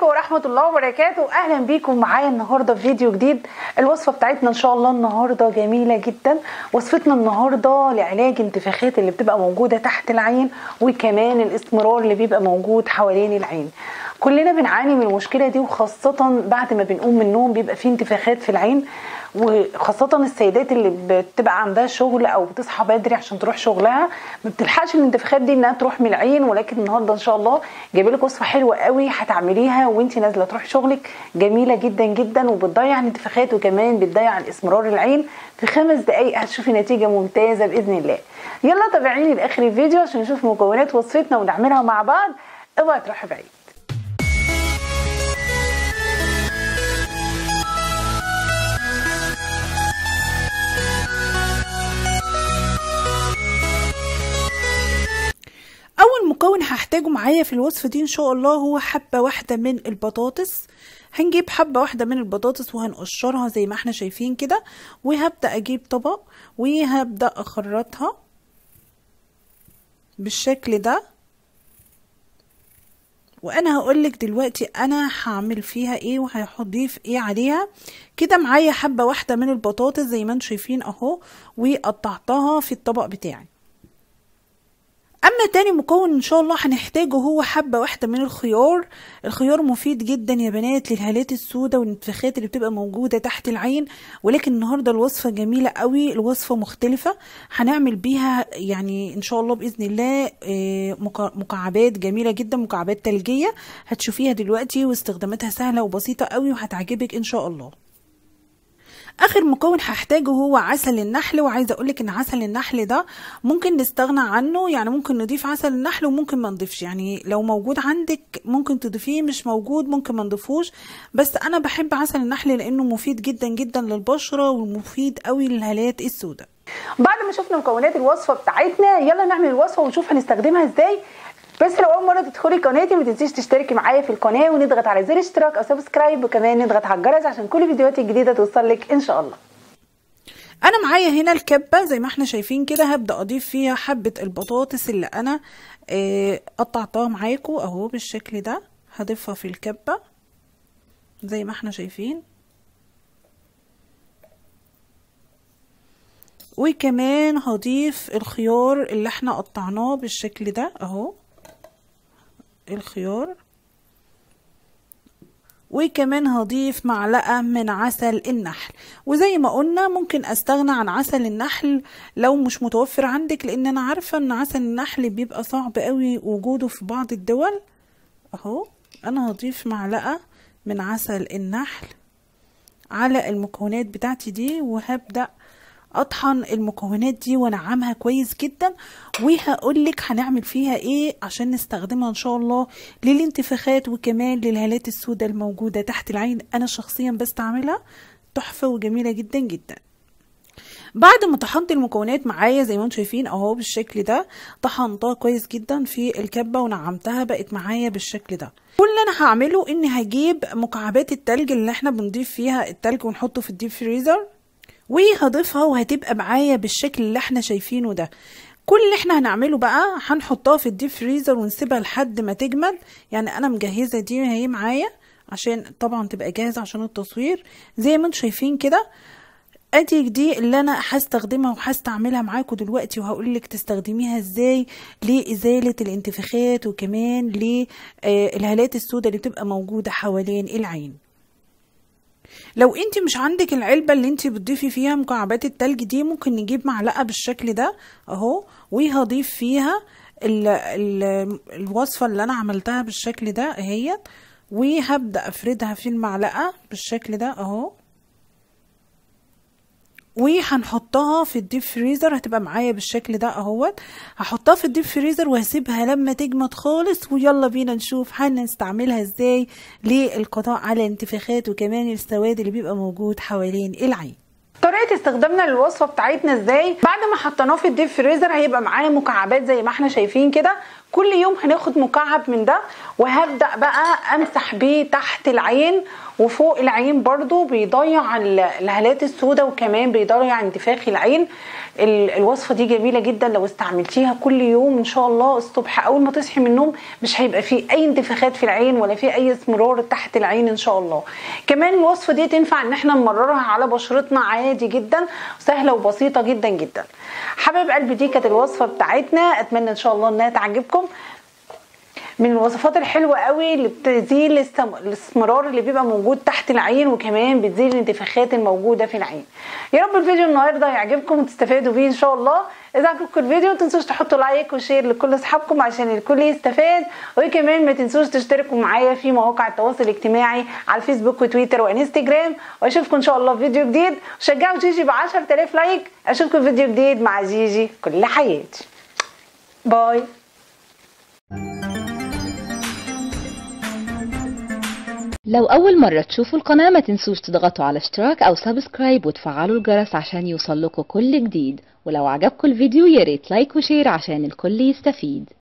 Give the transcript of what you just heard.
عليكم ورحمة الله وبركاته أهلا بيكم معايا النهاردة في فيديو جديد الوصفة بتاعتنا إن شاء الله النهاردة جميلة جدا وصفتنا النهاردة لعلاج انتفاخات اللي بتبقى موجودة تحت العين وكمان الاستمرار اللي بيبقى موجود حوالين العين كلنا بنعاني من المشكلة دي وخاصة بعد ما بنقوم من النوم بيبقى فيه انتفاخات في العين وخاصة السيدات اللي بتبقى عندها شغل او بتصحى بدري عشان تروح شغلها ما بتلحقش الانتفاخات دي انها تروح من العين ولكن النهارده ان شاء الله جايبه لك وصفه حلوه قوي هتعمليها وانت نازله تروحي شغلك جميله جدا جدا وبتضيع الانتفاخات وكمان بتضيع الاسمرار العين في خمس دقائق هتشوفي نتيجه ممتازه باذن الله يلا تابعيني لاخر الفيديو عشان نشوف مكونات وصفتنا ونعملها مع بعض اوعي تروحي بعيد اول مكون هحتاجه معايا في الوصفه دي ان شاء الله هو حبه واحده من البطاطس هنجيب حبه واحده من البطاطس وهنقشرها زي ما احنا شايفين كده وهبدا اجيب طبق وهبدا اخرطها بالشكل ده وانا هقولك دلوقتي انا هعمل فيها ايه وهضيف ايه عليها كده معايا حبه واحده من البطاطس زي ما انتم شايفين اهو وقطعتها في الطبق بتاعي اما تاني مكون ان شاء الله هنحتاجه هو حبه واحده من الخيار الخيار مفيد جدا يا بنات للهالات السوداء والانتفاخات اللي بتبقى موجوده تحت العين ولكن النهارده الوصفه جميله قوي الوصفه مختلفه هنعمل بيها يعني ان شاء الله باذن الله مكعبات جميله جدا مكعبات ثلجيه هتشوفيها دلوقتي واستخداماتها سهله وبسيطه قوي وهتعجبك ان شاء الله اخر مكون هحتاجه هو عسل النحل وعايزه اقولك ان عسل النحل ده ممكن نستغنى عنه يعني ممكن نضيف عسل النحل وممكن ما نضيفش يعني لو موجود عندك ممكن تضيفيه مش موجود ممكن ما نضيفوش بس انا بحب عسل النحل لانه مفيد جدا جدا للبشره ومفيد قوي للهالات السوداء بعد ما شفنا مكونات الوصفه بتاعتنا يلا نعمل الوصفه ونشوف هنستخدمها ازاي بس لو اول مره تدخلي قناتي ما تنسيش تشتركي معايا في القناه ونضغط على زر اشتراك او سبسكرايب وكمان نضغط على الجرس عشان كل فيديوهاتي الجديده توصل لك ان شاء الله انا معايا هنا الكبه زي ما احنا شايفين كده هبدا اضيف فيها حبه البطاطس اللي انا اه قطعتها معاكم اهو بالشكل ده هضيفها في الكبه زي ما احنا شايفين وكمان هضيف الخيار اللي احنا قطعناه بالشكل ده اهو الخيار وكمان هضيف معلقة من عسل النحل وزي ما قلنا ممكن استغنى عن عسل النحل لو مش متوفر عندك لان انا عارفة ان عسل النحل بيبقى صعب قوي وجوده في بعض الدول اهو انا هضيف معلقة من عسل النحل على المكونات بتاعتي دي وهبدأ اطحن المكونات دي وانعمها كويس جدا وهقولك هنعمل فيها ايه عشان نستخدمها ان شاء الله للانتفاخات وكمان للهالات السوداء الموجوده تحت العين انا شخصيا بستعملها تحفه وجميله جدا جدا بعد ما طحنت المكونات معايا زي ما انتم شايفين اهو بالشكل ده طحنتها كويس جدا في الكبه ونعمتها بقت معايا بالشكل ده كل اللي انا هعمله اني هجيب مكعبات التلج اللي احنا بنضيف فيها التلج ونحطه في الديب فريزر وهضيفها وهتبقى معايا بالشكل اللي احنا شايفينه ده كل اللي احنا هنعمله بقى هنحطها في الديب فريزر ونسيبها لحد ما تجمد يعني انا مجهزه دي اهي معايا عشان طبعا تبقى جاهزه عشان التصوير زي ما انتم شايفين كده ادي دي اللي انا هستخدمها وهستعملها معاكم دلوقتي وهقول لك تستخدميها ازاي لازاله الانتفاخات وكمان للهالات السوداء اللي بتبقى موجوده حوالين العين لو انت مش عندك العلبة اللي انت بتضيفي فيها مكعبات التلج دي ممكن نجيب معلقة بالشكل ده اهو وهضيف فيها ال ال الوصفة اللي انا عملتها بالشكل ده اهيت وهبدأ افردها في المعلقة بالشكل ده اهو وهنحطها في الديب فريزر هتبقى معايا بالشكل ده اهوت هحطها في الديب فريزر وهسيبها لما تجمد خالص ويلا بينا نشوف هنستعملها ازاي للقضاء على الانتفاخات وكمان السواد اللي بيبقى موجود حوالين العين طريقه استخدامنا للوصفه بتاعتنا ازاي بعد ما حطيناه في الديب فريزر هيبقى معايا مكعبات زي ما احنا شايفين كده كل يوم هناخد مكعب من ده وهبدا بقى امسح بيه تحت العين وفوق العين برضو بيضيع ال- الهالات السوداء وكمان بيضيع انتفاخ العين ال- الوصفه دي جميله جدا لو استعملتيها كل يوم ان شاء الله الصبح اول ما تصحي من النوم مش هيبقى فيه اي انتفاخات في العين ولا فيه اي اسمرار تحت العين ان شاء الله كمان الوصفه دي تنفع ان احنا نمررها على بشرتنا عادي جدا سهله وبسيطه جدا جدا حبايب قلبي دي كانت الوصفه بتاعتنا اتمنى ان شاء الله انها تعجبكم من الوصفات الحلوه قوي اللي بتزيل السم- الاسمرار اللي بيبقى موجود تحت العين وكمان بتزيل الانتفاخات الموجوده في العين يا رب الفيديو النهارده يعجبكم وتستفادوا بيه ان شاء الله اذا عجبكم الفيديو ما تنسوش تحطوا لايك وشير لكل اصحابكم عشان الكل يستفاد وكمان ما تنسوش تشتركوا معايا في مواقع التواصل الاجتماعي على الفيسبوك وتويتر وانستجرام واشوفكم ان شاء الله في فيديو جديد وشجعوا جيجي ب 10000 لايك اشوفكم في فيديو جديد مع جيجي كل حياتي باي لو أول مرة تشوفوا القناة ما تنسوش تضغطوا على اشتراك أو سبسكرايب وتفعلوا الجرس عشان يوصلكوا كل جديد ولو عجبكم الفيديو ياريت لايك وشير عشان الكل يستفيد